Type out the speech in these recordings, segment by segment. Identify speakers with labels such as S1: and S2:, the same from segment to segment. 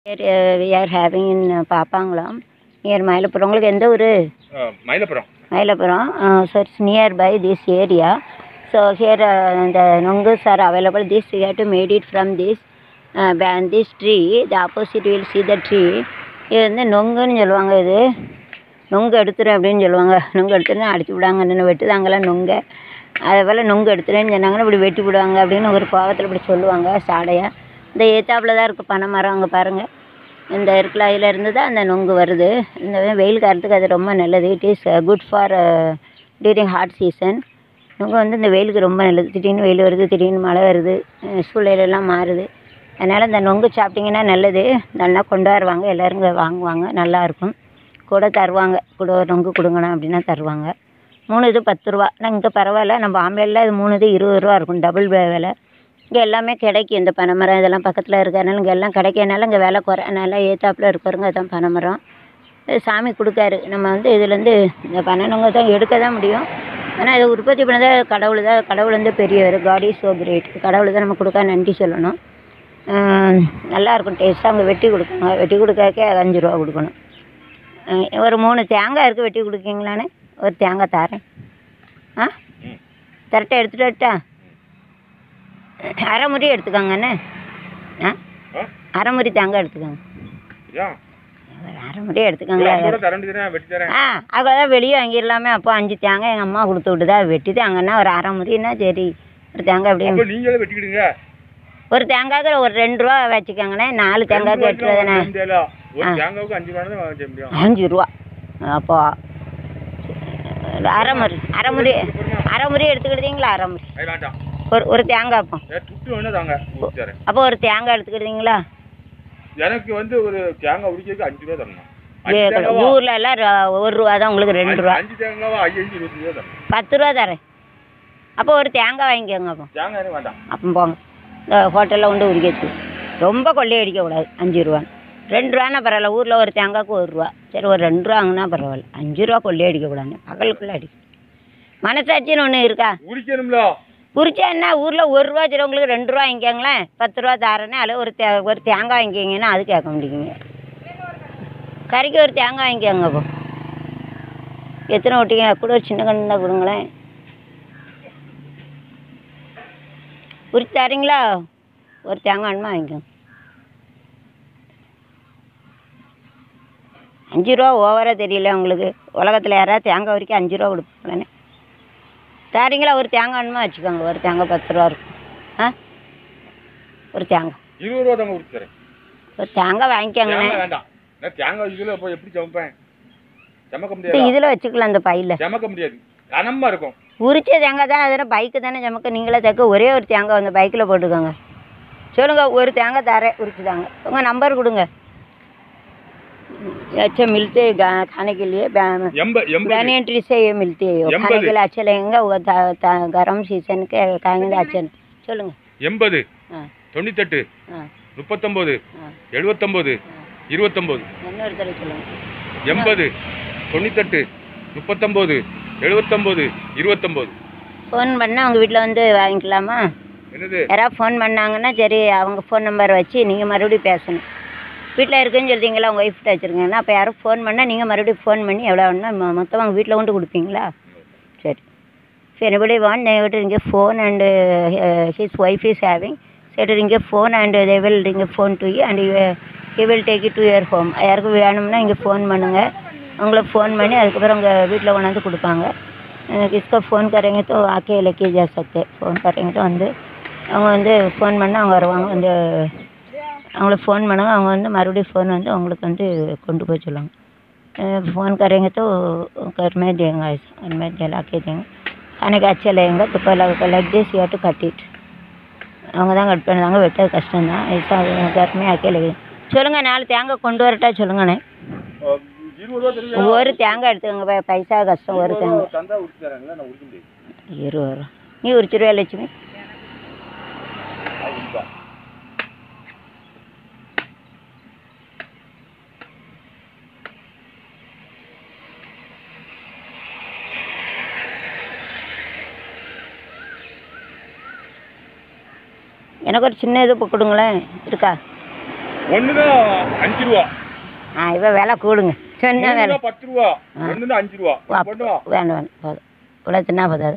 S1: we are having in uh, Pappankulam near Mayilapuram உங்களுக்கு எந்த ஊர்
S2: Mayilapuram
S1: Mayilapuram so it's near by this area so here இந்த nungus are available this you have to made it from this this tree the opposite will see the tree இது வந்து நொங்குன்னு சொல்லுவாங்க இது நொங்கு எடுத்துரு அப்படின்னு சொல்லுவாங்க நொங்கு எடுத்துருன்னு அடிச்சு விடாங்க நின்று வெட்டுதாங்கலாம் நொங்க அதே போல் நொங்கு எடுத்துருன்னு சொன்னாங்கன்னா இப்படி வெட்டி விடுவாங்க அப்படின்னு ஒரு கோவத்தில் இப்படி சொல்லுவாங்க சாடையாக இந்த ஏத்தாப்பில் தான் இருக்குது பனை மரம் அங்கே பாருங்கள் இந்த இருக்குல்ல அதில் இருந்து தான் அந்த நொங்கு வருது இந்த வெயில் காலத்துக்கு அது ரொம்ப நல்லது it is good for during hot season நொங்கு வந்து இந்த வெயிலுக்கு ரொம்ப நல்லது திடீர்னு வெயில் வருது திடீர்னு மழை வருது அஹ் சூழ்நிலையெல்லாம் மாறுது அதனால் இந்த நொங்கு சாப்பிட்டிங்கன்னா நல்லது நல்லா கொண்டாடுவாங்க எல்லோரும் இங்கே வாங்குவாங்க நல்லாயிருக்கும் கூட தருவாங்க கூட ஒரு நொங்கு கொடுங்கண்ணா அப்படின்னா தருவாங்க மூணு இது பத்து ரூபா ஆனால் இங்கே பரவாயில்ல நம்ம ஆம்பளையில் இது மூணு இது இருபது ரூபா இருக்கும் டபுள் விலை இங்கே எல்லாமே கிடைக்கும் இந்த பனைமரம் இதெல்லாம் பக்கத்தில் இருக்கிறனால இங்கே எல்லாம் கிடைக்கிறனால இங்கே விலை குறை அதனால் ஏத்தாப்பில் இருக்கிறவங்க அதான் பனைமரம் இது சாமி கொடுக்காரு நம்ம வந்து இதுலேருந்து இந்த பனைநொங்க தான் எடுக்க தான் முடியும் ஆனால் இதை உற்பத்தி பண்ணதை கடவுள் தான் கடவுள் வந்து பெரியவர் காட் இஸ் ஸோ கிரேட் கடவுள் தான் நம்ம கொடுக்க நன்றி சொல்லணும் ஆஹ் நல்லா இருக்கும் டேஸ்ட்டாக அவங்க வெட்டி கொடுப்பாங்க வெட்டி கொடுக்கறக்கே அஞ்சு ரூபா கொடுக்கணும் ஆஹ் ஒரு மூணு தேங்காய் இருக்குது வெட்டி கொடுக்கீங்களான்னு ஒரு தேங்காய் தரேன் ஆ
S2: ம்
S1: கரெக்டாக எடுத்துகிட்டு வரட்டா அரை முடி எடுத்துக்கோங்கண்ணே ஆ
S2: ஆ
S1: அரை முடி தேங்காய் எடுத்துக்கோங்க
S2: ஏன்
S1: ஒரு அரை முடி எடுத்துக்கோங்களேன்
S2: ஐம்பது ரூபா தரேன் தரேன் வெட்டி தரேன்
S1: ஆ அவ்வளோதான் வெளியே வாங்கிடலாமே அப்போ அஞ்சு தேங்காய் எங்கள் அம்மா கொடுத்து விட்டுதா வெட்டி தேங்கன்னா ஒரு அரை முறின்னா சரி ஒரு தேங்காய்
S2: அப்போ
S1: அப்படியே
S2: நீங்களே வெட்டிக்கிடுங்க
S1: ஒரு தேங்காய்க்கு ஒரு ரெண்டு ரூபா வச்சுக்கோங்கண்ணே நாலு தேங்காய்க்கு எட்டு ரூபா தானே
S2: ரெண்டு ரூபா ஒரு
S1: ஆ.
S2: தேங்காவுக்கு அஞ்சு ரூபா தான் வாங்க முடியும்
S1: அஞ்சு ரூபா அப்போ அரை முறி அரை முறி அரை முறி எடுத்துக்கிட்டீங்களா அரை முறி
S2: அது வேண்டாம்
S1: ஒரு ஒரு தேங்காய் அப்போ
S2: ஏ, துட்டு வேணா தாங்க ஊற்றி தரேன்
S1: அப்போ ஒரு தேங்காய் எடுத்துக்கிட்டீங்களா
S2: எனக்கு வந்து ஒரு தேங்காய் உடிக்கிறதுக்கு அஞ்சு ரூபா தரணும்
S1: ஏ,
S2: அஞ்சு தேங்காவா?
S1: ஊர்ல எல்லாம் ர- ஒரு ரூபா தான் உங்களுக்கு ரெண்டு ரூபா
S2: அஞ்சு தேங்காவா ஐயஞ்சு இருபத்தஞ்சு ரூபா தரணும்
S1: பத்து ரூபா தரேன் அப்போ ஒரு தேங்காய் வாங்கிக்கோங்க அப்போ
S2: தேங்காய் எனக்கு வேண்டாம்
S1: அப்போ போங்க இந்த ஹோட்டலில் கொண்டு உரிக்க ரொம்ப கொள்ளையடிக்கக்கூடாது அஞ்சு ரூபா ரெண்டு ரூபான்னா பரவாயில்ல ஊரில் ஒரு தேங்காய்க்கு ஒரு ரூபா சரி ஒரு ரெண்டு ரூபா வாங்கினா பரவாயில்ல அஞ்சு ரூபா கொள்ளையடிக்கக்கூடாது பகலுக்குள்ளே அடி மனசாட்சின்னு ஒன்று இருக்கா
S2: உரிக்கணும்ல
S1: குறிச்சா என்ன ஊரில் ஒரு ரூபா சரி உங்களுக்கு ரெண்டு ரூபா வாங்கிக்கோங்களேன் பத்து ரூபா தாரேன்னா அதில் ஒரு தே ஒரு தேங்காய் வாங்கிக்கிங்கன்னா அது கேட்க முடியுங்க கறிக்கு ஒரு தேங்காய் வாங்கிக்கோங்க அப்போ எத்தனை ஒட்டிங்க கூட ஒரு சின்ன கண்ணு தான் கொடுங்களேன் உரிச்சு தரீங்களா ஒரு தேங்காய் வேணுமா வாங்கிக்கோங்க அஞ்சு ரூபா ஓவராக தெரியல உங்களுக்கு உலகத்தில் யாராவது தேங்காய் வரைக்கும் அஞ்சு ரூபா கொடுப்பாங்களே தரீங்களா ஒரு தேங்காய் வேணுமா வச்சுக்கோங்க ஒரு தேங்காய் பத்து ரூபா இருக்கும் ஆ ஒரு தேங்காய்
S2: இருபது ரூபா தாங்க உரிச்சு தரேன்
S1: ஒரு தேங்காய் வாங்கிக்கோங்கண்ணே
S2: தேங்காய் வேண்டாம் நான் தேங்காய் இதில் போய் எப்படி சமைப்பேன் சமைக்க
S1: இந்த
S2: முடியாது
S1: இதில் வச்சுக்கலாம் அந்த பையில்
S2: சமைக்க முடியாது கனமா இருக்கும்
S1: உரிச்ச தேங்காய் தான் அதில் பைக்கு தானே நமக்கு நீங்களே தைக்க ஒரே ஒரு தேங்காய் அந்த பைக்கில் போட்டுக்கோங்க சொல்லுங்க ஒரு தேங்காய் தரேன் உரிச்சு தாங்க உங்கள் நம்பர் கொடுங்க अच्छा मिलते हैं गा- खाने के लिए बा-
S2: எண்பது எண்பது
S1: पुरानी एंट्री से ये मिलती है वो खाने
S2: एम्बद।
S1: के लिए अच्छे लगेंगे वो ता- ता- गरम सीजन के खाएंगे अच्छे சொல்லுங்க
S2: எண்பது
S1: ஆ
S2: தொண்ணூத்தெட்டு
S1: ஆ
S2: முப்பத்தொம்போது
S1: ஆ
S2: எழுபத்தொம்போது
S1: ஆ.
S2: இருபத்தொம்போது
S1: இன்னொரு தடவை சொல்லுங்க
S2: எண்பது தொண்ணூத்தெட்டு முப்பத்தொம்போது எழுபத்தொம்போது இருபத்தொம்போது
S1: ஃபோன் பண்ணால் அவங்க வீட்டில் வந்து வாங்கிக்கலாமா
S2: என்னது
S1: யாராவது ஃபோன் பண்ணாங்கன்னா சரி அவங்க ஃபோன் நம்பர் வச்சு நீங்கள் மறுபடியும் பேசணும் வீட்டில் இருக்குன்னு சொல்லிட்டீங்களா உங்கள் ஒய்ஃப்ட்ட வச்சுருங்கன்னா அப்போ யாரும் ஃபோன் பண்ணால் நீங்கள் மறுபடியும் ஃபோன் பண்ணி எவ்வளோ வேணும்னா மொ- மொத்தமாக அவங்க வீட்டில் கொண்டு கொடுப்பீங்களா சரி So anybody want, they will ring a phone and uh, uh, his wife is having. So to ring a phone and uh, they will ring a phone to you and you, uh, he will take it to your home. யாருக்கு வேணும்னா இங்கே phone பண்ணுங்கள் அவங்கள phone பண்ணி அதுக்கப்புறம் உங்கள் வீட்டில் கொண்டாந்து கொடுப்பாங்க अ, किसको फ़ोन करेंगे तो आके लेके जा सकते फ़ोन करेंगे तो வந்து அவங்க வந்து ஃபோன் பண்ணால் அவங்க வருவாங்க வந்து அவங்கள ஃபோன் பண்ணுங்க அவங்க வந்து மறுபடியும் ஃபோன் வந்து அவங்களுக்கு வந்து கொண்டு போய் சொல்லுவாங்க फ़ोन करेंगे तो घर में देंगे ऐसा घर में जला के देंगे खाने का अच्छा लगेगा तो पहला लग this you to cut it அவங்க தான் கட் பண்ணுறாங்க வெட்டது கஷ்டம்தான் ஐசா கருமே ஆக்கே லगे சொல்லுங்கள் நாலு தேங்காய் கொண்டு வரட்டா சொல்லுங்கண்ணே
S2: இருபது ரூபா தெரியும்
S1: ஒரு தேங்காய் எடுத்துக்கோங்க பை- பைசா கஷ்டம் ஒரு தேங்காய்
S2: தந்தா உரிச்சு தரேன்ல நான் உரிக்க முடியாது
S1: இருபது ரூபா நீ உரிச்சிருவா லட்சுமி
S2: அது உரிப்பா.
S1: எனக்கு ஒரு சின்ன இது இப்போ கொடுங்களேன் இருக்கா
S2: ஒண்ணுனா அஞ்சு ரூபா
S1: ஆ இப்போ விலை கூடுங்க சொன்ன விலை
S2: ஒண்ணுனா பத்து ரூபா
S1: ஆ.
S2: ஒண்ணுனா அஞ்சு ரூபா
S1: ஓ, அப்ப-
S2: பண்ணுவா
S1: வேண்டாம் வேண்டாம் போதும் இவ்வளோ தின்னா போதாது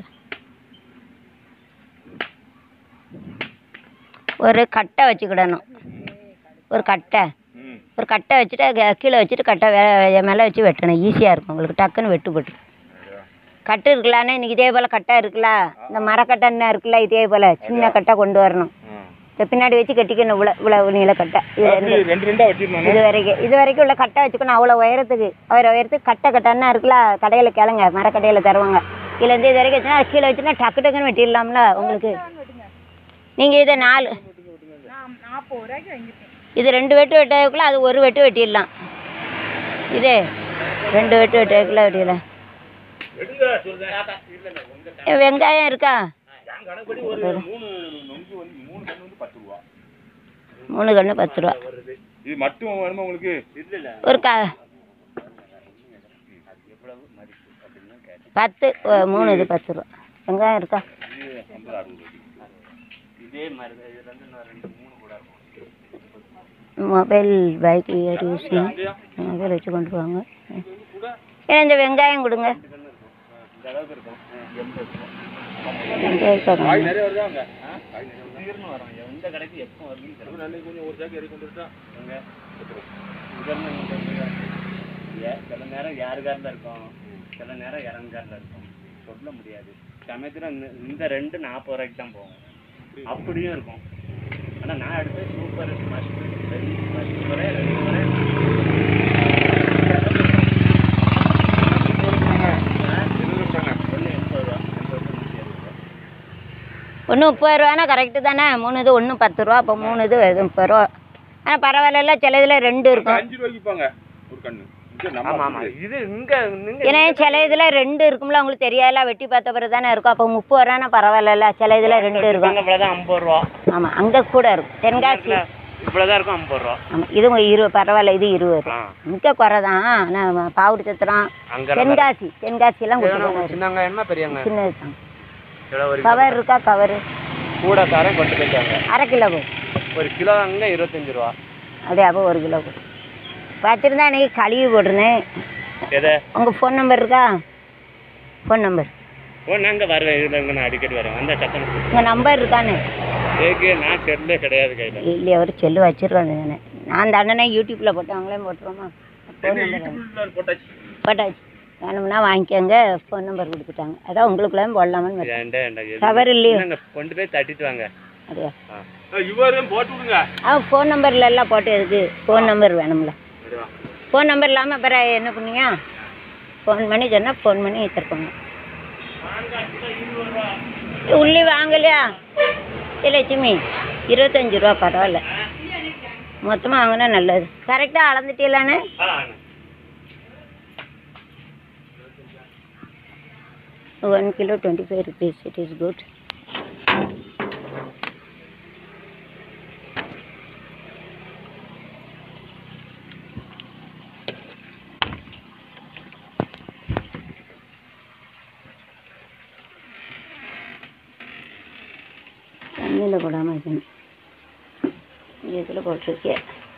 S1: ஒரு கட்டை வச்சுக்கிடணும் ஒரு கட்டை
S2: ம்
S1: ஒரு கட்டை வச்சுட்டு அது கீழே வச்சுட்டு கட்டை வே மேலே வச்சு வெட்டணும் ஈஸியாக இருக்கும் உங்களுக்கு டக்குன்னு வெட்டு போட்டு கட்டு இருக்கலான்னு இன்னைக்கு இதே போல் கட்டை இருக்குல்ல இந்த மரக்கட்டைன்னு இருக்குல்ல இதே போல் சின்ன கட்டை கொண்டு வரணும்
S2: ஆ.
S1: இந்த பின்னாடி வச்சு கட்டிக்கணும் இவ்வளோ இவ்வளோ நீள கட்டை இது
S2: அப்படி
S1: ரெண்டு
S2: ரெண்டு ரெண்டா வச்சிருந்தாங்க
S1: இது வரைக்கும் இது வரைக்கும் உள்ள கட்டை வச்சுக்கணும் அவ்வளோ உயரத்துக்கு அவ்வளோ உயரத்துக்கு கட்டை கட்டைன்னா இருக்குல்ல கடையில் கிளங்க மரக்கடையில் தருவாங்க இதில் இருந்து இது வரைக்கும் வச்சுன்னா கீழே வச்சுன்னா டக்கு டக்குன்னு வெட்டிடலாம்ல உங்களுக்கு நீங்கள் இதை நாலு இது ரெண்டு வெட்டு வெட்டக்குள்ள அது ஒரு வெட்டு வெட்டிடலாம் இது ரெண்டு வெட்டு வெட்டக்குள்ள வெட்டிடலாம் ஏ, வெங்காயம் இருக்கா மூணு கன்று பத்து ரூபா
S2: இது மட்டும் வேணுமா உங்களுக்கு
S1: ஒரு கா பத்து ஒ- மூணு இது பத்து ரூபா வெங்காயம் இருக்கா mobile bike air using mobile வச்சு கொண்டு போவாங்க ஏன்னா இந்த வெங்காயம் கொடுங்க வெங்காயம் தரணும்.
S2: காய் நிறைய வருதா அங்க காய் நிறைய வருதா? அது நல்ல கொஞ்சம் ஒரு சாக்கு இறக்கி கொண்டு வரட்டா?
S3: சில நேரம் யாருக்காரில் இருக்கும் சில நேரம் இறங்காரில் இருக்கும் சொல்ல முடியாது சமயத்தில் இந்த இந்த ரெண்டு நாற்பது ரூபாய்க்கு தான் போகும் அப்படியும் இருக்கும் ஆனால் நான் எடுத்து சூப்பர் மஸ்ட் ரெண்டு மஸ்ட் வரை ரெண்டு வரை
S2: என்ன சொல்றாங்க?
S3: ஒன்று எண்பது ரூபா எண்பது ரூபா நூற்றி அறுபது ரூபா
S1: ஒன்று முப்பது ரூபானா கரெக்டு தானே மூணு இது ஒன்று பத்து ரூபா அப்போ மூணு இது இது முப்பது ரூபா ஆனால் பரவாயில்ல சில இதில் ரெண்டு இருக்கும்
S2: அஞ்சு ரூபாய்க்கு விற்பாங்க ஒரு கண்ணு இது நம்ம
S3: ஆமாம் ஆமாம் இது இங்கே இங்கே
S1: ஏன்னா சில இதில் ரெண்டு இருக்கும்ல உங்களுக்கு தெரியாதுல வெட்டி பார்த்த பிறகு தானே இருக்கும் அப்போ முப்பது ரூபானா பரவாயில்லல்ல சில இதில் ரெண்டு இருக்கும்
S3: இவ்வளோ தான் ஐம்பது ரூபா
S1: ஆமாம் அங்கே கூட இருக்கும் தென்காசி
S3: இவ்வளோ தான் இருக்கும் ஐம்பது ரூபா
S1: ஆமாம் இது உங்க இருபது பரவாயில்ல இது இருபது
S3: ஆ
S1: இங்கே குறை தான் ஆனால் பாவுடி சத்திரம்
S3: அங்கே
S1: தென்காசி தென்காசிலாம் கொடுத்துருவாங்க
S3: சின்ன வெங்காயமா பெரியவங்க
S1: சின்னது தான்
S3: கிலோ ஒரு
S1: கவர் இருக்கா கவர்
S3: கூட காரம் கொண்டு போயிட்டாங்க
S1: அரை கிலோ போதும்
S3: ஒரு கிலோ அங்கே இருபத்தஞ்சு ரூபா
S1: அப்படியே அப்போ ஒரு கிலோ போதும் வச்சுருந்தா அன்றைக்கி கழுவி போட்டிருந்தேன்
S3: எதை
S1: உங்கள் ஃபோன் நம்பர் இருக்கா ஃபோன் நம்பர்
S3: ஓ நாங்கள் வருவேன் இதில் இங்கே நான் அடிக்கடி வரேன் வந்தால் சத்தம்
S1: உங்கள் நம்பர் இருக்கான்னு
S3: கேக்கு நான் செல்லே கிடையாது கையில்
S1: இல்லையா ஒரு செல்லு வச்சிருக்காங்க நான் அந்த அண்ணனே யூடியூப்பில் போட்டு அவங்களே போட்டுருவோமா ஃபோன் நம்பர்
S2: யூடியூப்ல போட்டாச்சு
S1: போட்டாச்சு வேணும்னா வாங்கிக்கோங்க ஃபோன் நம்பர் கொடுத்துட்டாங்க அதான் உங்களுக்குள்ளே போடலாமான்னு பார்த்தேன்.
S3: ஏன்டா ஏன்டா
S1: Cover இல்லையே.
S3: நாங்கள் கொண்டு போய் தட்டிட்டு வாங்க
S1: அப்படியா
S3: ஆ
S2: இவரும் போட்டு விடுங்க
S1: ஆ ஃபோன் நம்பர்ல எல்லாம் போட்டு இருக்கு ஃபோன் நம்பர் வேணும்ல
S3: இதுவா
S1: ஃபோன் நம்பர் இல்லாமல் அப்புறம் என்ன பண்ணீங்க ஃபோன் பண்ணி சொன்னால் ஃபோன் பண்ணி தருப்பாங்க உள்ளி வாங்கலையா இல்லை லட்சுமி இருபத்தஞ்சி ரூபா பரவாயில்ல மொத்தமாக வாங்கினா நல்லது கரெக்டாக அளந்துட்டீங்களாண்ணே
S3: ஆ
S1: one kilo twenty five rupees it is good தண்ணியில் போடாமல் வைக்கணும் இதில் போட்டிருக்கேன்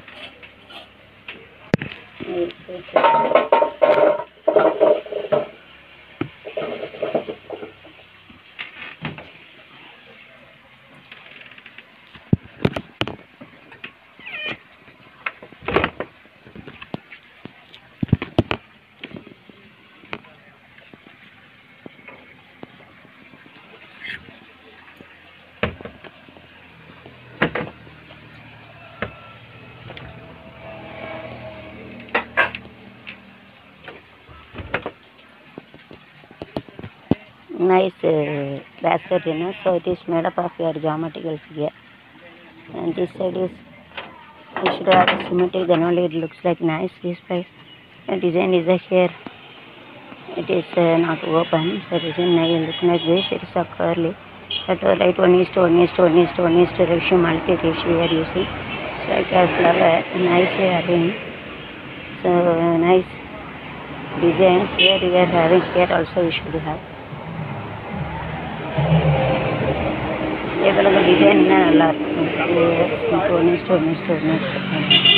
S1: nice uh, basket you know so it is made up of your geometrical figure and this side is you should have a symmetric then only it looks like nice this side the design is uh, here it is uh, not open so it is in uh, look like this it is a curly but uh, right one is to one is to one is to one is to ratio multi ratio we are using so like a flower nicely arranged so uh, nice design here we are having here also we should have இவ்வளவு டிசைன்னா நல்லா இருக்கும் ஒன்று stone stone stone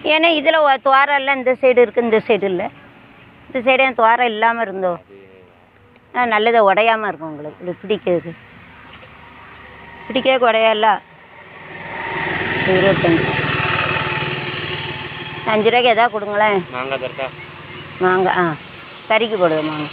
S1: ஏன்னா இதில் துவாரம் எல்லாம் இந்த side இருக்குது இந்த சைடு இல்லை இந்த சைடு ஏன் துவாரம் இல்லாமல் இருந்தோ ஆ நல்லது உடையாம இருக்கும் உங்களுக்கு இது பிடிக்கிறது பிடிக்க உடையல இருபத்தஞ்சி அஞ்சு ரூபாய்க்கு எதாவது கொடுங்களேன்
S3: மாங்காய் தரட்டா
S1: மாங்காய் ஆ கறிக்கு போடுங்க மாங்காய்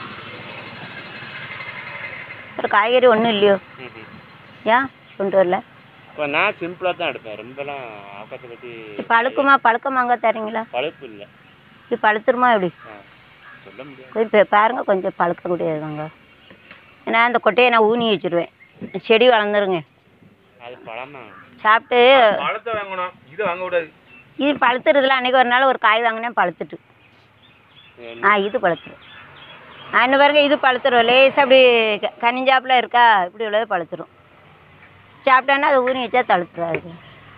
S1: ஒரு காய்கறி ஒன்றும் இல்லையோ
S3: ம்ஹும்.
S1: ஏன் கொண்டு வரல
S3: இப்போ நான் சிம்பிளாக தான் எடுப்பேன் ரொம்பலாம் ஆக்கத்தை பற்றி
S1: பழுக்குமா பழுக்க மாங்காய் தரீங்களா
S3: பழுப்பு இல்லை
S1: இது பழுத்துருமா எப்படி
S3: ஆ சொல்ல முடியாது
S1: கொஞ்சம் பாருங்க கொஞ்சம் பழுக்கக்கூடியது மாங்காய் ஏன்னா அந்த கொட்டையை நான் ஊனி வச்சுருவேன் செடி வளர்ந்துருங்க
S3: அது பழமா
S1: சாப்பிட்டு
S2: பழத்தை வாங்கணும் இதை வாங்க கூடாது
S1: இது பழுத்துறதுல அன்றைக்கி ஒரு நாள் ஒரு காய் வாங்கினேன் பழுத்துட்டு ஆ இது பழுத்துரும் ஆ இன்னும் பாருங்க இது பழுத்துரும் லேசாக அப்படி க- கனிஞ்சாப்புல இருக்கா இப்படி உள்ளது பழுத்துரும் சாப்பிட்டோன்னா அதை ஊனி வச்சா தழுத்துறாது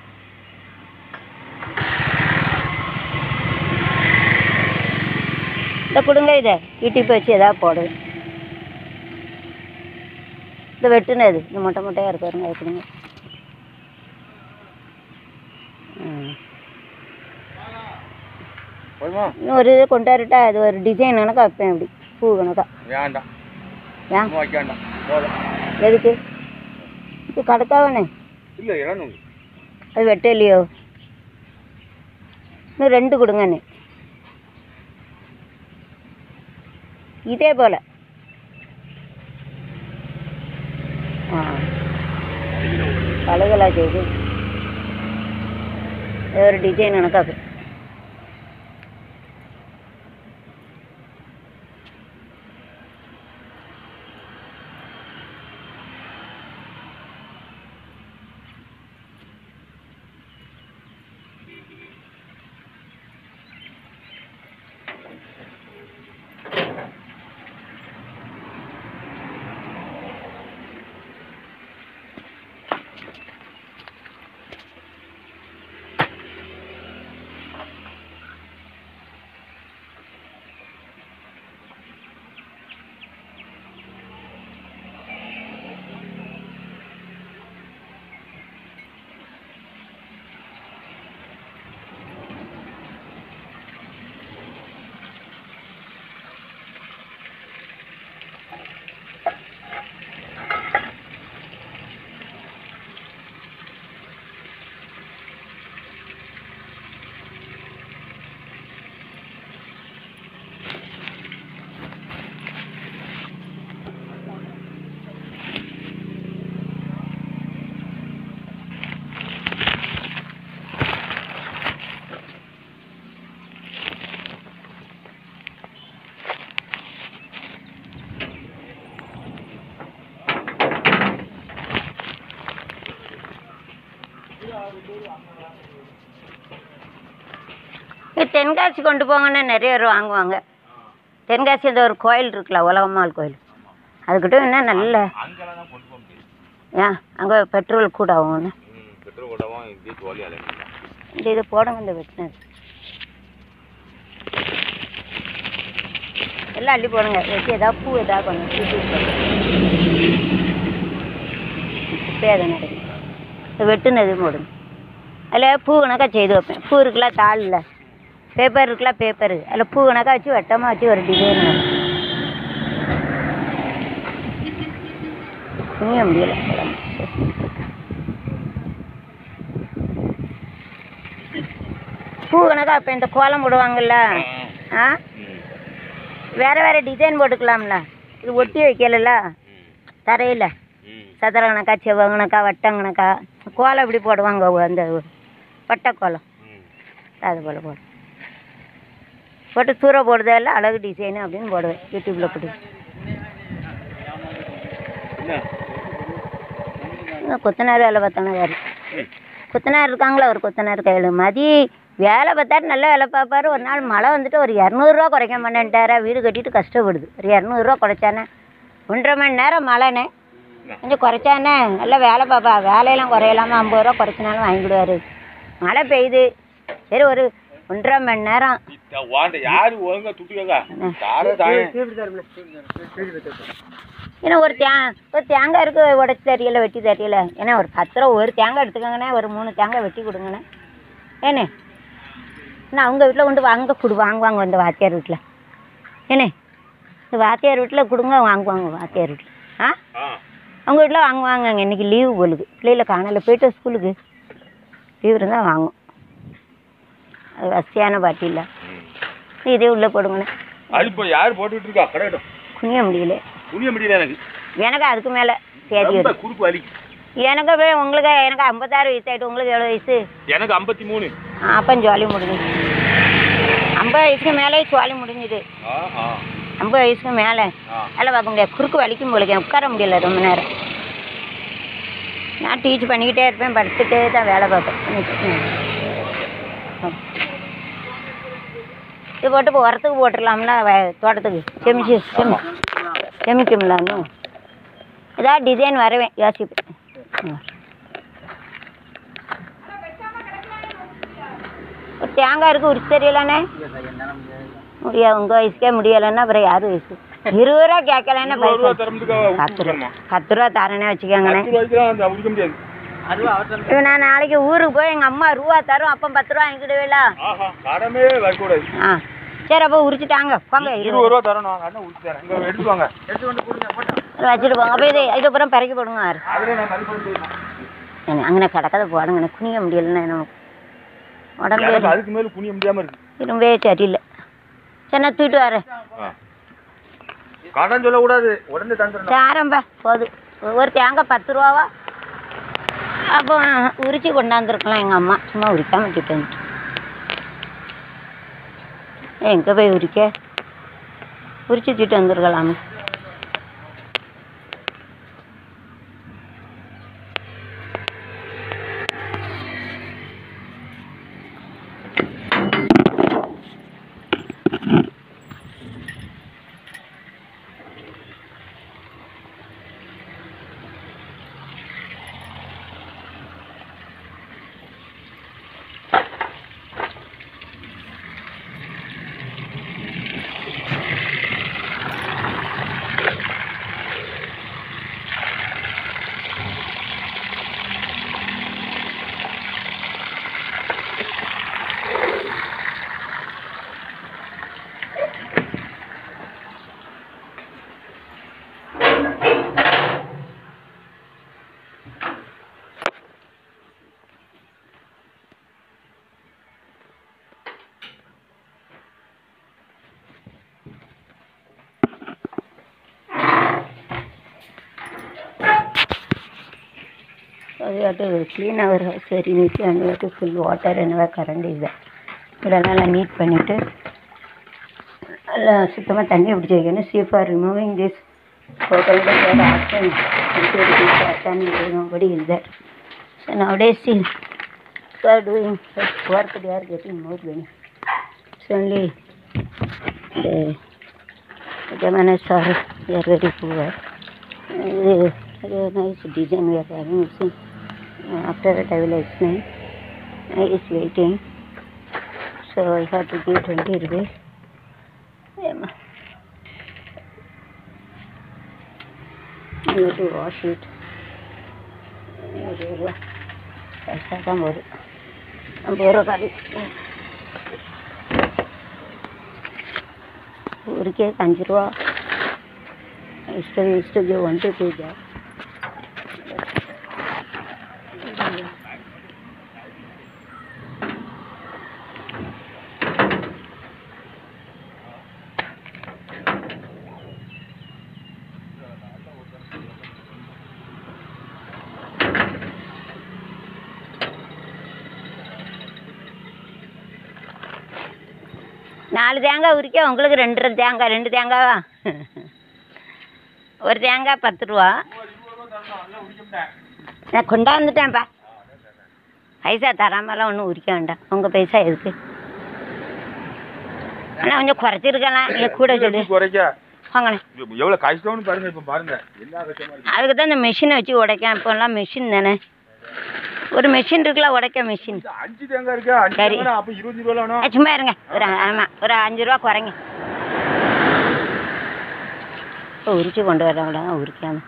S1: இந்த கொடுங்க இதை இட்டிப்பு வச்சு எதாவது போடு இந்த வெட்டுனது இந்த மொட்டை மொட்டையாக இருக்கு பாருங்க அது கொடுங்க ம்
S2: போதுமா
S1: இன்னும் ஒரு இது கொண்டு வரட்டா அது ஒரு டிசைன் கணக்கா வைப்பேன் அப்படி பூ கணக்கா
S2: வேண்டாம்
S1: ஏன்
S2: சும்மா வைக்க வேண்டாம் போதும்
S1: எதுக்கு இது கடக்காவனே
S2: இல்லை இறணும்
S1: அது வெட்ட இல்லையோ இன்னும் ரெண்டு கொடுங்கண்ணே இதே போல் ஆ பழகலா செய்து இது ஒரு டிசைன் கணக்காக்கு இது தென்காசி கொண்டு போங்கன்னு நிறைய பேர் வாங்குவாங்க தென்காசி இந்த ஒரு கோயில் இருக்குல்ல உலகம்மாள் கோயில் அதுக்கிட்ட என்ன நல்ல
S2: அங்கெல்லாம் தான் கொண்டு போக முடியாது
S1: ஏன் அங்கே பெட்ரோல் கூட ஆகும்னு
S2: ம் பெட்ரோல் கூடவும் இதே தோலி அலைங்க
S1: இந்த இது போடுங்க இந்த வெட்டினது எல்லாம் அள்ளி போடுங்க வச்சு ஏதாவது பூ ஏதாவது கொஞ்சம் பூ இப்போ அதை நடங்க இந்த வெட்டுனது போடுங்க அதில் பூ கணக்கா செய்து வைப்பேன் பூ இருக்குல்ல தாளில் பேப்பர் இருக்குல்ல பேப்பரு அதில் பூ கணக்கா வச்சு வெட்டமாக வச்சு ஒரு டிசைன் துணிய முடியல பூ கணக்கா இப்போ இந்த கோலம் போடுவாங்கல்ல ஆ வேற வேற டிசைன் போட்டுக்கலாம்ல இது ஒட்டி வைக்கலல்ல தரையில்
S2: ம்
S1: சதுர கணக்கா செவ்வ கணக்கா வட்டம் கணக்கா கோலம் இப்படி போடுவாங்க அந்த வட்ட கோலம்
S2: ம்
S1: அது போல் போடும் போட்டு தூர போடுறதெல்லாம் அழகு டிசைனு அப்படின்னு போடுவேன் யூடியூப்பில் போட்டு
S2: என்ன
S1: இங்க கொத்தனார் வேலை பார்த்தானே வேறு கொத்தனார் இருக்காங்களா ஒரு கொத்தனார் கையில் மதி வேலை பார்த்தாரு நல்லா வேலை பார்ப்பாரு ஒரு நாள் மழை வந்துட்டு ஒரு இரநூறுவா குறைக்க மாட்டேன்ட்டாரா வீடு கட்டிட்டு கஷ்டப்படுது ஒரு இரநூறுவா குறைச்சானே ஒன்றரை மணி நேரம் மழைண்ணே கொஞ்சம் குறைச்சானே நல்லா வேலை பார்ப்பா வேலையெல்லாம் குறையலாமா ஐம்பது ரூபா குறைச்சினாலும் வாங்கிடுவாரு மழை பெய்யுது சரி ஒரு ஒன்றரை மணி நேரம்
S2: இத்த வாண்ட யாரு ஒழுங்கா துட்டுக்கா யாரோ தானே
S1: ஏன்னா ஒரு தே ஒரு தேங்காய் இருக்கு உடச்சி தெரியல வெட்டி தெரியல ஏன்னா ஒரு பத்து ரூபா ஒரு தேங்காய் எடுத்துக்கோங்கண்ணே ஒரு மூணு தேங்காய் வெட்டி கொடுங்கண்ணே ஏண்ணே நான் அவங்க வீட்டில் கொண்டு வாங்க கொடு வாங்குவாங்க இந்த வாத்தியார் வீட்டில் என்ன இந்த வாத்தியார் வீட்டில் கொடுங்க வாங்குவாங்க வாத்தியார் வீட்டில் ஆ
S2: ஆ
S1: அவங்க வீட்டில் வாங்குவாங்கங்க இன்னைக்கு லீவு போலுது பிள்ளைகளை காணல போயிட்டு ஸ்கூலுக்கு லீவ் இருந்தால் வாங்கும் அது வசதியான பாட்டி இல்லை இதே உள்ளே போடுங்கண்ணே
S2: அது இப்போ யார் போட்டுக்கிட்டு இருக்கா கடை
S1: குனிய முடியல
S2: புரிய முடியல எனக்கு
S1: எனக்கு அதுக்கு மேலே தேதி
S2: ரொம்ப
S1: வருது
S2: குறுக்கு வலி
S1: எனக்கு அப்படியே உங்களுக்கு எனக்கு ஐம்பத்தாறு வயசு ஆகிட்டு உங்களுக்கு எவ்வளோ வயசு
S2: எனக்கு ஐம்பத்தி மூணு
S1: அப்போ ஜாலி முடிஞ்சுது ஐம்பது வயசுக்கு மேலே ஜாலி முடிஞ்சுது
S2: ஆ ஆ
S1: ஐம்பது வயசுக்கு மேலே
S2: ஆ
S1: வேலை பார்க்க முடியாது குறுக்கு வலிக்கும் போலுக்கு உட்கார முடியல ரொம்ப நேரம் நான் டீச் பண்ணிக்கிட்டே இருப்பேன் படுத்துட்டே தான் வேலை பார்ப்பேன் இது போட்டு இப்போ உரத்துக்கு போட்டுடலாம்ல வ- தோட்டத்துக்கு செமிச்சு செமி செமிக்கும்லான்னு ஏதாவது டிசைன் வரவேன் யோசிப்பேன் ம். ஒரு தேங்காய் இருக்கு உரிச்சு தெரியலண்ணே முடியாது உங்கள் வயசுக்கே முடியலைன்னா அப்புறம் யார் வயசு இருபது ரூபா கேட்கலன்னா
S2: இருபது ரூபா
S1: பைசா
S2: தரமுதுக்கா
S1: பத்து ரூபா பத்து ரூபா தரேனே வச்சுக்கோங்கண்ணே
S2: பத்து ரூபாய்க்குலாம் அந்த உரிக்க முடியாது
S1: இப்போ நான் நாளைக்கு ஊருக்கு போய் எங்கள் அம்மா ரூபா தரும் அப்போ பத்து ரூபா வாங்கிக்கிடுவேல
S2: ஆஹா கடமே வரக்கூடாது
S1: ஆ சரி அப்போ உரிச்சுட்டாங்க போங்க
S2: இருபது ரூபா தரணும் அண்ணா உரிச்சு தரேன் இங்க எடுத்து வாங்க எடுத்து கொண்டு கொடுங்க போட்டா
S1: வச்சுட்டு போங்க அப்போ இது இதுக்கப்புறம் பிறக்கி போடுங்க யாரு
S2: அதுல நான் மதிப்பு
S1: ஏங்க, அங்கன கிடக்கத போடுங்க எனக்கு குனிய முடியலன்னா என்ன உடம்பு
S2: எனக்கு அதுக்கு மேல குனிய முடியாம இருக்கு
S1: ரொம்பவே சரியில்லை சரி நான் தூக்கிட்டு வரேன்
S2: கடன் சொல்லக்கூடாது உடனே தந்துடணும்
S1: சாரம்பா போதும் ஒரு தேங்காய் பத்து ரூபாவா அப்போ உரிச்சு கொண்டாந்துருக்கலாம் எங்கள் அம்மா சும்மா உரிக்காம விட்டுட்டு வந்துட்டு எங்கே போய் உரிக்க உரிச்சு தூக்கிட்டு வந்துருக்கலாமே ಅದು ಅದು ಕ್ಲೀನ್ அவர் சரி நீட்டு அங்கே ஃபுல் வாட்டர் என்னவோ கரண்ட் இல்லை இதெல்லாம் நல்லா நீட் பண்ணிவிட்டு நல்லா சுத்தமாக தண்ணி பிடிச்சி வைக்கணும் see for removing this total the action and nobody is there so nowadays see they are doing such work they are getting more benefit it's only the Jamanas are they are very poor uh, very nice design we are having see uh, after that I will explain I is waiting so I have to give 20 rupees yeah. I have to wash it पैसा कम हो रहा बोरो का भी ಊರಿಗೆ ಅഞ്ചು ರೂಪಾ ಇಷ್ಟು ಇಷ್ಟಿಗೆ one to two ಇದೆ நாலு தேங்காய் உரிக்க உங்களுக்கு ரெண்டு தேங்காய் ரெண்டு தேங்காவா ஒரு தேங்காய் பத்து ரூபா நான் கொண்டாந்துட்டேன்ப்பா பைசா தராமலாம் ஒன்றும் உரிக்க வேண்டாம் உங்கள் பைசா எதுக்கு ஆனால் கொஞ்சம் குறைச்சிருக்கலாம் இல்லை கூட சொல்லு
S2: குறைக்க
S1: வாங்கண்ணே
S2: எவ்வளவு கஷ்டம்னு பாருங்க இப்ப பாருங்க என்ன கஷ்டமா இருக்கு
S1: அதுக்கு தான் இந்த மிஷினை வச்சு உடைக்க இப்போல்லாம் மிஷின் தானே ஒரு மிஷின் இருக்குல்ல உடைக்க மிஷின்
S2: இது அஞ்சு தேங்காய் இருக்கா அஞ்சு
S1: சரி.
S2: தேங்காய் அப்ப இருபது ரூபா வேணும்
S1: ஆ, சும்மா இருங்க ஒரு ஆமாம் ஒரு அஞ்சு ரூபா குறைங்க இப்போ உரிச்சு கொண்டு வரவங்கள உரிக்காம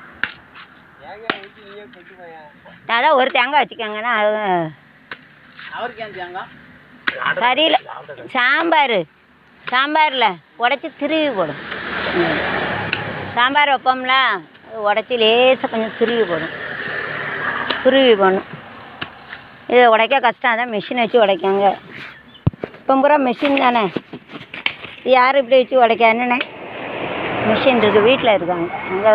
S1: அதான் ஒரு தேங்காய் வச்சுக்கோங்கன்னா அது
S3: அவருக்கு ஏன் தேங்காய்
S1: கறியில் சாம்பார் சாம்பாரில் உடச்சி திருவி போடும் ம். சாம்பார் வைப்போம்ல உடச்சி லேசாக கொஞ்சம் துருவி போடும் துருவி போடணும் இதை உடைக்க கஷ்டம் அதான் மிஷின் வச்சு உடைக்காங்க இப்போ பூரா மிஷின் தானே இது யார் இப்படி வச்சு உடைக்க என்னண்ணே மிஷின் இருக்குது வீட்டில் இருக்காங்க அங்கே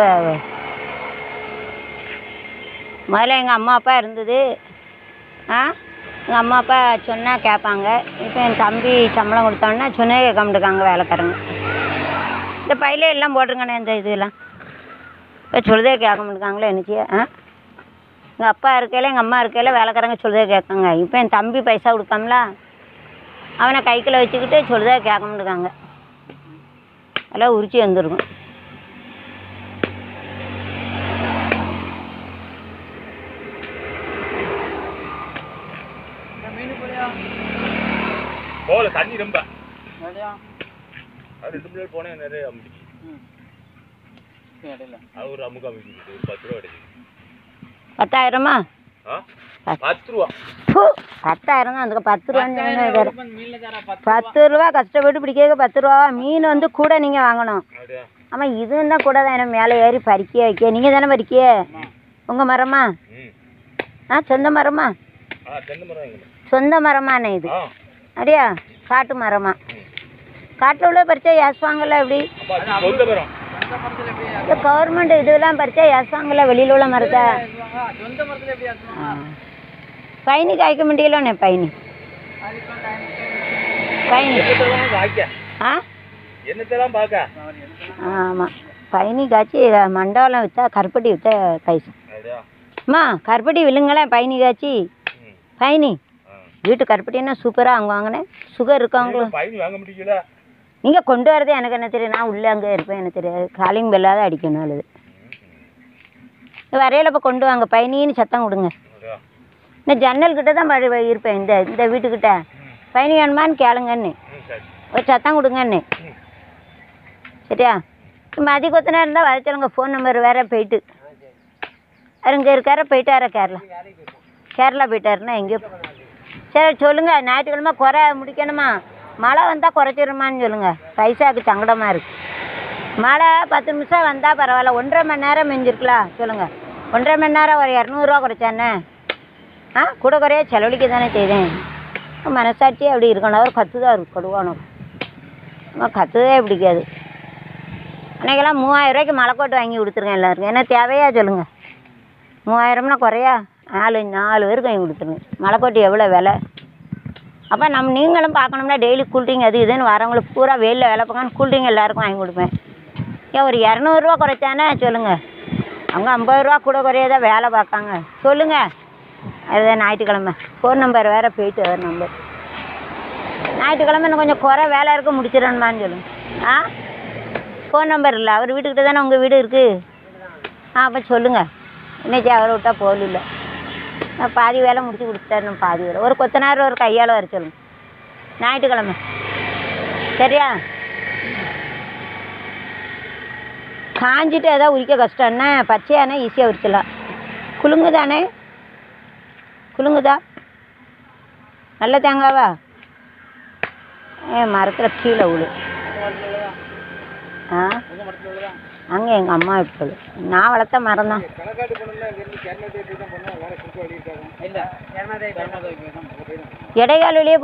S1: முதல்ல எங்கள் அம்மா அப்பா இருந்தது ஆ எங்கள் அம்மா அப்பா சொன்னால் கேட்பாங்க இப்போ என் தம்பி சம்பளம் கொடுத்தோன்னா சொன்னே கேட்க மாட்டேங்காங்க வேலைக்காரங்க இந்த பையில எல்லாம் போட்டுருங்கண்ணே இந்த இதெல்லாம் இப்போ சொல்லுதே கேட்க மாட்டேங்காங்களே என்னச்சியா ஆ எங்கள் அப்பா இருக்கையில் எங்கள் அம்மா இருக்கையில் வேலைக்காரங்க சொல்லுதே கேட்காங்க இப்போ என் தம்பி பைசா கொடுக்காமல அவனை கைக்குள்ள வச்சுக்கிட்டு சொல்லுதே கேட்க மாட்டேங்காங்க எல்லாம் உரிச்சு வந்துருக்கும்
S2: போகல தண்ணி ரொம்ப அது ரெண்டு மணி நேரம் போனேன் நிறைய அமுக்கிச்சு அது ஒரு அமுக்கு அமுக்கிட்டு ஒரு பத்து ரூபா கிடைக்குது
S1: பத்தாயிரமா
S2: ஆ பத்து ரூபா
S1: ஃபு, பத்தாயிரம் தான் அதுக்கு பத்து ரூபான்னு சொன்னா வேற. பத்து ரூபா கஷ்டப்பட்டு பிடிக்க பத்து ரூபா மீன் வந்து கூட நீங்கள் வாங்கணும்
S2: அப்படியா
S1: ஆமாம் இதுவும் தான் கூட தான் என்ன மேலே ஏறி பறிக்க வைக்க நீங்கள் தானே பறிக்க உங்கள் மரமா
S2: ம்
S1: ஆ சொந்த மரமா
S2: ஆ தென்னை மரம் எங்க
S1: சொந்த மரமாண்ணே இது
S2: ஆ
S1: அப்படியா காட்டு மரமா காட்டில் உள்ள பறிச்சா ஏசுவாங்கல்ல எப்படி
S2: அப்பா அது சொந்த மரம்
S1: இந்த கவர்மெண்ட் இதெல்லாம் பறிச்சா ஏசுவாங்கல்ல வெளியில் உள்ள மரத்தை ஆ. பயணி காய்க்க முடியலண்ணே பயணி பயணி
S2: என்னத்தெல்லாம் காய்க்க
S1: ஆ
S2: என்னத்தெல்லாம் பார்க்க
S1: ஆமாம் பயணி காய்ச்சி மண்டபம் விற்றா கருப்பட்டி விற்றா கைசு
S2: அப்படியா
S1: அம்மா கருப்பட்டி வில்லுங்களேன் பயணி காய்ச்சி
S2: ம்
S1: பயணி
S2: ஆ
S1: வீட்டு கருப்பட்டின்னா சூப்பராக அங்கே வாங்கினேன் சுகர் இருக்கவங்களும்
S2: பயணி வாங்க முடியல
S1: நீங்கள் கொண்டு வரதே எனக்கு என்ன தெரியும் நான் உள்ளே அங்கே இருப்பேன் எனக்கு தெரியாது காலிங் பெல்லாத அடிக்கணும் அழுது வரையில இப்போ கொண்டு வாங்க பயணின்னு சத்தம் கொடுங்க
S2: அப்படியா
S1: இந்த ஜன்னல் கிட்ட தான் படி இருப்பேன் இந்த இந்த வீட்டுக்கிட்ட பயணி வேணுமான்னு கேளுங்கன்னு
S2: ம் சரி
S1: ஒரு சத்தம் கொடுங்கன்னு
S2: ம்
S1: சரியா மதி கொத்தனா இருந்தால் வர சொல்லுங்க ஃபோன் நம்பர் வேற போயிட்டு அவர் இங்கே இருக்கார போயிட்டாரா கேரளா கேரளா போயிட்டாருன்னா எங்கேயோ சரி சொல்லுங்க ஞாயிற்றுக்கிழமை குறை முடிக்கணுமா மழை வந்தால் குறைச்சிருமான்னு சொல்லுங்க பைசாவுக்கு சங்கடமாக இருக்கு மழை பத்து நிமிஷம் வந்தால் பரவாயில்ல ஒன்றரை மணி நேரம் மிஞ்சிருக்கலாம் சொல்லுங்க ஒன்றரை மணி நேரம் ஒரு இரநூறுவா குறைச்சானே ஆ கூட குறைய செலவழிக்க தானே செய்தேன் மனசாட்சி அப்படி இருக்கணும் அவர் கற்று தான் இருக்கு கொடுவானோ நம்ம கற்றுதே பிடிக்காது அன்னைக்கெல்லாம் மூவாயிரம் ரூபாய்க்கு மலைக்கோட்டு வாங்கி கொடுத்துருங்க எல்லாருக்கும் என்ன தேவையா சொல்லுங்க மூவாயிரம்னா குறையா நாலு நாலு பேருக்கு வாங்கி கொடுத்துருங்க மலைக்கோட்டு எவ்வளோ விலை அப்போ நம்ம நீங்களும் பார்க்கணும்னா டெய்லி கூல்ட்ரிங்க் அது இதுன்னு வரவங்களுக்கு பூரா வெயிலில் வேலை பார்க்கணும் கூல்ட்ரிங்க் எல்லாருக்கும் வாங்கி கொடுப்பேன் ஏன் ஒரு இரநூறுவா குறைச்சானே சொல்லுங்கள் அவங்க ஐம்பது ரூபா கூட குறையதான் வேலை பார்க்காங்க சொல்லுங்கள் அதுதான் ஞாயிற்றுக்கிழமை ஃபோன் நம்பர் வேறு போயிட்டு வேறு நம்பர் ஞாயிற்றுக்கிழமை இன்னும் கொஞ்சம் குறை வேலை இருக்க முடிச்சிடணுமான்னு சொல்லுங்க ஆ ஃபோன் நம்பர் இல்லை அவர் வீட்டுக்கிட்ட தானே உங்கள் வீடு இருக்குது ஆ அப்போ சொல்லுங்கள் இன்னைக்கு அவரை விட்டா போல் இல்லை நான் பாதி வேலை முடிச்சு கொடுத்துட்டாரு நான் பாதி வேலை ஒரு கொத்தனார் ஒரு கையால் வர சொல்லுங்க ஞாயிற்றுக்கிழமை சரியா காஞ்சிட்டு ஏதாவது உரிக்க கஷ்டம்னா பச்சையானா ஈஸியாக உரிச்சிடலாம் குலுங்கு தானே குலுங்குதா நல்ல தேங்காவா ஏ மரத்தில் கீழே விழு ஆ அங்கே எங்கள் அம்மா வீட்டு நான் வளர்த்த மரம் தான் இடைக்கால வெளியே